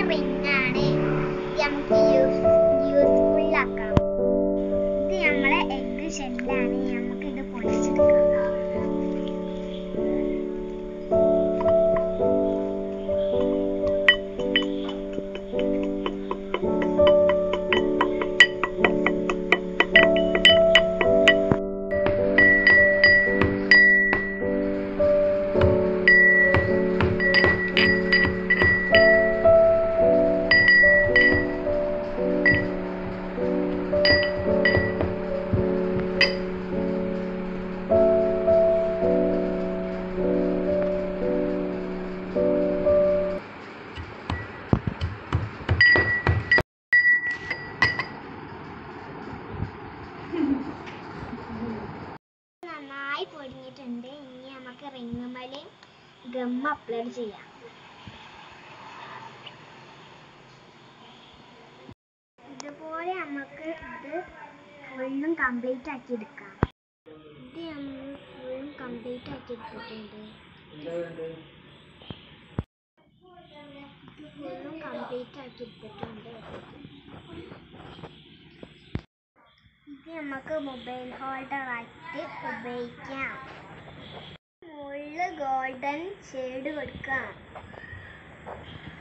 റിങ്ങാണ് ഇത് നമുക്ക് use useful ആക്കാം ഇത് നമ്മളെ എഗ് ഷെല്ലാണ് നമുക്ക് ഇത് പൊളിച്ചെടുക്കാം നന്നായി പൊടിഞ്ഞിട്ടുണ്ട് ഇനി നമുക്ക് റിങ്ങുമല് ഗം അപ്ലോഡ് ചെയ്യാം ഇതുപോലെ നമുക്ക് ഇത് ഫുള്ളും കംപ്ലീറ്റ് ആക്കി എടുക്കാം ഇത് നമ്മൾ ഫുള്ളും കംപ്ലീറ്റ് ആക്കി എടുത്തിട്ടുണ്ട് ഇത് ഫുള്ളും കംപ്ലീറ്റ് ആക്കി എടുത്തിട്ടുണ്ട് ഇത് നമുക്ക് മൊബൈൽ ഹോൾഡർ ആയിട്ട് ഉപയോഗിക്കാം മുകളിൽ ഗോൾഡൻ ഷെയ്ഡ് കൊടുക്കാം